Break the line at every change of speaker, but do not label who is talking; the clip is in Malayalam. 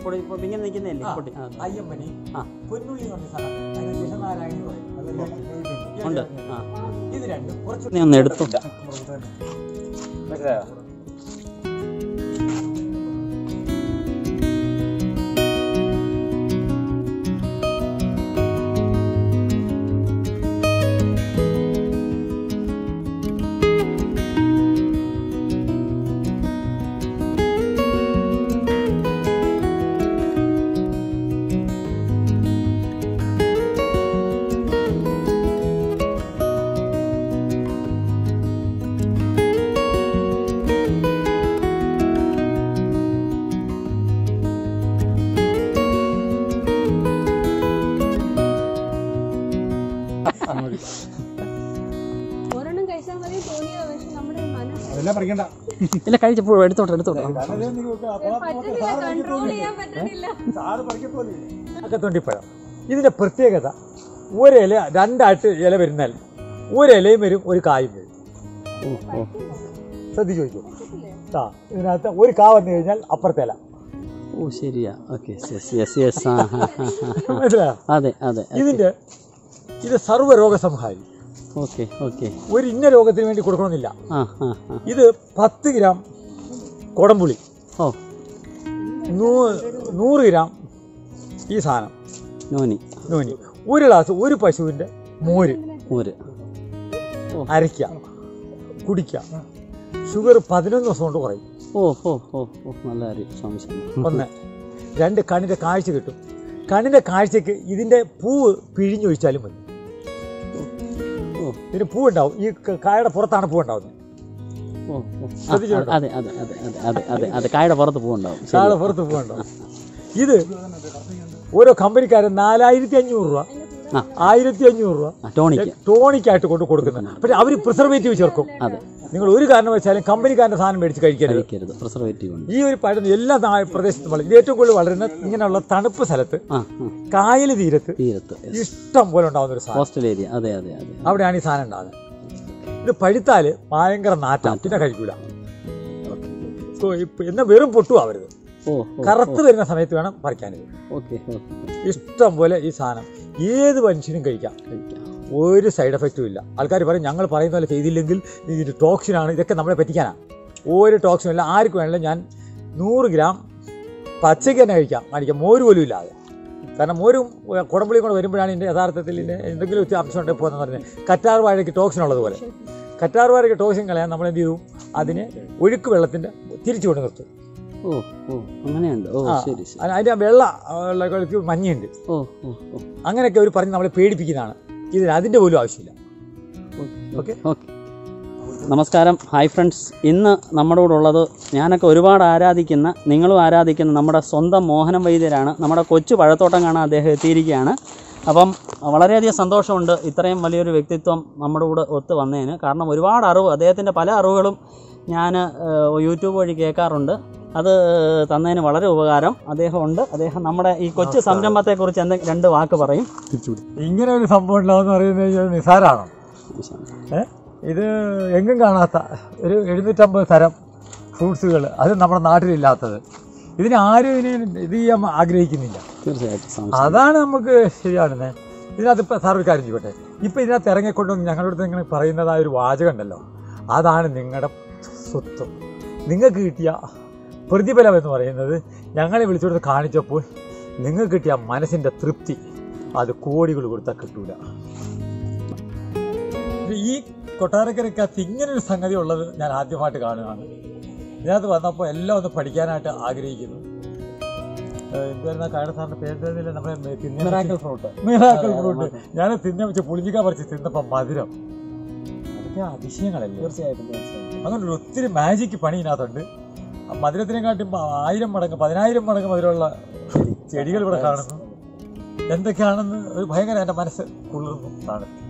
പൊടി പൊടി ഇങ്ങനെ നിൽക്കുന്നതല്ലേ പൊടി ആ,
അയ്യമ്പനി
ആ.
പൊന്നുള്ളി എന്ന് പറഞ്ഞ സ്ഥലം അതിന് കൃഷ്ണനാരായണി പറയും അതെല്ലാം
ഉണ്ട്
കേട്ടിട്ടുണ്ട്.
ആ
ഇത് രണ്ടും കുറച്ച്
നീ ഒന്ന് എടുത്തു
മനസ്സിലായോ
ഒരെണ്ണം കഴിച്ചാൽ മതി തോന്നിയത് പക്ഷെ നമ്മുടെ മനസ്സ്
അതെല്ലാം പഠിക്കണ്ട
ഇല്ല കഴിച്ചപ്പോൾ എടുത്തോട്ടെ എടുത്തോട്ടെ
പറ്റുന്നില്ല കൺട്രോൾ ചെയ്യാൻ പറ്റുന്നില്ല
സാറ് പഠിക്കത്തോലില്ല തൊണ്ടിപ്പഴം ഇതിന്റെ പ്രത്യേകത ഒരില രണ്ടായിട്ട് ഇല വരുന്നാൽ ഒരിലയും വരും ഒരു കായും വരും
ഓ ഓ
ശ്രദ്ധിച്ചു ചോദിക്കൂ ആ ഇതിനകത്ത് ഒരു കാ വന്നു കഴിഞ്ഞാൽ അപ്പുറത്തെ ഇല
ഓ ശരിയാ ഓക്കെ യെസ് യെസ് യെസ് ആ ഹാ ഹാ ഹാ
മനസ്സിലായോ
അതെ അതെ
ഇതിന്റെ ഇത് സർവ്വരോഗസംഹാരി
ഓക്കെ ഓക്കെ
ഒരു ഇന്ന രോഗത്തിന് വേണ്ടി കൊടുക്കണമെന്നില്ല
ആ ആ ആ
ഇത് പത്ത് ഗ്രാം കുടംപുളി
ഓ
നൂ- നൂറ് ഗ്രാം ഈ സാധനം
നോനി
നൂനി ഒരു ഗ്ലാസ് ഒരു പശുവിൻ്റെ മോര്
ഊര്
അരയ്ക്കുക കുടിക്കുക ഷുഗർ പതിനൊന്ന് ദിവസം കൊണ്ട് കുറയും
ഓ ഓ ഓ ഓ നല്ല കാര്യം സംശയം
ഒന്ന് രണ്ട് കണ്ണിൻ്റെ കാഴ്ച കിട്ടും കണ്ണിൻ്റെ കാഴ്ചക്ക് ഇതിൻ്റെ പൂവ് പിഴിഞ്ഞൊഴിച്ചാലും മതി
ഓ
ഇതിന് പൂ ഉണ്ടാവും ഈ ക- കായയുടെ പുറത്താണ് പൂ ഉണ്ടാവുന്നത്
ഓ ഓ ആ,
ശ്രദ്ധിച്ചിട്ടുണ്ടോ?
അതെ അതെ അതെ അതെ അതെ അതെ അതെ കായുടെ പുറത്ത് പോകുന്നുണ്ടാവും ശരി
കായയുടെ പുറത്ത് പൂ ഉണ്ടാവും ഇത് ഓരോ കമ്പനിക്കാരൻ നാലായിരത്തി അഞ്ഞൂറ് രൂപ
ആ.
ആയിരത്തി അഞ്ഞൂറ് രൂപ
ആ ടോണിക്ക്
ടോണിക്കായിട്ട് കൊണ്ട് കൊടുക്കുന്നത് പക്ഷെ അവർ പ്രിസർവേറ്റീവ് ചേർക്കും
അതെ
നിങ്ങൾ ഒരു കാരണവശാലും കമ്പനിക്കാരൻ്റെ സാധനം മേടിച്ച് കഴിക്കരുത്
കഴിക്കരുത് പ്രിസർവേറ്റീവ് ഉണ്ട്
ഈ ഒരു പഴം എല്ലാ നാ- പ്രദേശത്തും വളരും ഇത് ഏറ്റവും കൂടുതൽ വളരുന്ന ഇങ്ങനെയുള്ള തണുപ്പ് സ്ഥലത്ത്
ആ ആ
കായൽ തീരത്ത്
തീരത്ത്
ഇഷ്ടം പോലെ ഉണ്ടാകുന്ന ഒരു സാധനം
കോസ്റ്റൽ ഏരിയ അതെ അതെ അതെ
അവിടെയാണ് ഈ സാധനം ഉണ്ടാകുന്നത് ഇത് പഴുത്താൽ ഭയങ്കര നാറ്റാം പിന്നെ കഴിക്കൂല സോ ഇപ്പൊ എന്നാ വെറും പൊട്ടും ആവരുത്
ഓ ഓ
കറുത്ത് വരുന്ന സമയത്ത് വേണം പറിക്കാനിത്
ഓക്കെ ഓക്കെ
ഇഷ്ടം പോലെ ഈ സാധനം ഏത് മനുഷ്യനും കഴിക്കാം
കഴിക്കാം
ഒരു സൈഡ് എഫക്റ്റും ഇല്ല ആൾക്കാർ പറയും ഞങ്ങൾ പറയുന്ന പോലെ ചെയ്തില്ലെങ്കിൽ ഇത് ടോക്സിനാണ് ഇതൊക്കെ നമ്മളെ പറ്റിക്കാനാണ് ഒരു ടോക്സിനും ഇല്ല ആർക്ക് വേണമെങ്കിലും ഞാൻ നൂറ് ഗ്രാം പച്ചയ്ക്ക് തന്നെ കഴിക്കാം കാണിക്കാം മോര് പോലും ഇല്ലാതെ കാരണം മോരും ഏഹ്, കുടംപുളിയും കൂടെ വരുമ്പോഴാണ് ഇതിൻ്റെ യഥാർത്ഥത്തിൽ ഇതിൻ്റെ എന്തെങ്കിലും വ്യത്യാസം അംശം ഉണ്ടെങ്കിൽ പോകുന്നത് പറഞ്ഞത് കറ്റാർ വാഴയ്ക്ക് ടോക്സിൻ ഉള്ളതുപോലെ കറ്റാർ വാഴയ്ക്ക് ടോക്സിൻ കളയാൻ നമ്മൾ എന്ത് ചെയ്യും അതിനെ ഒഴുക്ക് വെള്ളത്തിൻ്റെ തിരിച്ചു കൊണ്ട് നിർത്തും
ഓ ഓ അങ്ങനെയുണ്ട് ഓ
ആ,
ശരി ശരി
അതിന് അതിൻ്റെ ആ വെള്ള വെള്ളക്ക് മഞ്ഞയുണ്ട്
ഓ ഓ ഓ
അങ്ങനെയൊക്കെ അവർ പറഞ്ഞ് നമ്മളെ പേടിപ്പിക്കുന്നതാണ് ഇതിന് അതിൻ്റെ പോലും ആവശ്യമില്ല
ഓക്കെ ഓക്കെ നമസ്കാരം ഹായ് ഫ്രണ്ട്സ് ഇന്ന് നമ്മുടെ കൂടെ ഉള്ളത് ഞാനൊക്കെ ഒരുപാട് ആരാധിക്കുന്ന നിങ്ങളും ആരാധിക്കുന്ന നമ്മുടെ സ്വന്തം മോഹനം വൈദ്യരാണ് നമ്മുടെ കൊച്ചു പഴത്തോട്ടം കാണാൻ അദ്ദേഹം എത്തിയിരിക്കുകയാണ് അപ്പം വളരെയധികം സന്തോഷമുണ്ട് ഇത്രയും വലിയൊരു വ്യക്തിത്വം നമ്മുടെ കൂടെ ഒത്ത് വന്നതിന് കാരണം ഒരുപാട് അറിവ് അദ്ദേഹത്തിൻ്റെ പല അറിവുകളും ഞാൻ ഏഹ്, യൂട്യൂബ് വഴി കേൾക്കാറുണ്ട് അത് തന്നതിന് വളരെ ഉപകാരം അദ്ദേഹം ഉണ്ട് അദ്ദേഹം നമ്മുടെ ഈ കൊച്ചു സംരംഭത്തെക്കുറിച്ച് എന്തെങ്കിലും രണ്ട് വാക്ക് പറയും
ഇങ്ങനെ ഒരു സംഭവം ഉണ്ടാവുമെന്ന് പറയുന്നത് നിസാരാണോ ഏ? ഇത് എങ്ങും കാണാത്ത ഒരു എഴുന്നൂറ്റമ്പത് തരം ഫ്രൂട്ട്സുകൾ അത് നമ്മുടെ നാട്ടിലില്ലാത്തത് ഇതിന് ആരും ഇതിന് ഇത് ചെയ്യാൻ ആഗ്രഹിക്കുന്നില്ല
തീർച്ചയായിട്ടും സംശയം
അതാണ് നമുക്ക് ശരിയാണെന്നേ ഇതിനകത്ത് ഇപ്പം സാർ ഒരു കാര്യം ചെയ്യട്ടെ ഇപ്പം ഇതിനകത്ത് ഇറങ്ങിക്കൊണ്ടുവന്ന് ഞങ്ങളുടെ അടുത്ത് നിങ്ങൾ പറയുന്നതായ ഒരു വാചകം ഉണ്ടല്ലോ അതാണ് നിങ്ങളുടെ സ്വത്വം നിങ്ങൾക്ക് കിട്ടിയ പ്രതിഫലം എന്ന് പറയുന്നത് ഞങ്ങളെ വിളിച്ചുകൊടുത്ത് കാണിച്ചപ്പോൾ നിങ്ങൾക്ക് കിട്ടിയ മനസ്സിൻ്റെ തൃപ്തി അത് കോടികൾ കൊടുത്താൽ കിട്ടൂല ഇത് ഈ കൊട്ടാരക്കരക്കകത്ത് ഇങ്ങനെ ഒരു സംഗതി ഉള്ളത് ഞാൻ ആദ്യമായിട്ട് കാണുകയാണ് ഇതിനകത്ത് വന്നപ്പോൾ എല്ലാം ഒന്ന് പഠിക്കാനായിട്ട് ആഗ്രഹിക്കുന്നു ഏഹ് എന്തായിരുന്നു കായുടെ സാറിന്റെ പേര് നമ്മുടെ
മിറാക്കിൾ ഫ്രൂട്ട്
മിറാക്കിൾ ഫ്രൂട്ട് ഞാൻ തിന്ന വെച്ച് പുളിഞ്ചിക്ക പറിച്ച് തിന്നപ്പോൾ മധുരം അതൊക്കെ അതിശയങ്ങളല്ലേ
തീർച്ചയായിട്ടും തീർച്ചയായിട്ടും
അങ്ങനെ ഒരു ഒത്തിരി മാജിക് പണി ഇതിനകത്താണ് ആ മധുരത്തിനെക്കാട്ടും ആയിരം മടങ്ങ് പതിനായിരം മടങ്ങ് മധുരമുള്ള ചെടികൾ ഇവിടെ കാണുന്നു എന്തൊക്കെയാണെന്ന് ഒരു ഭയങ്കര എൻ്റെ മനസ്സ് കുളിർന്നു ആണ്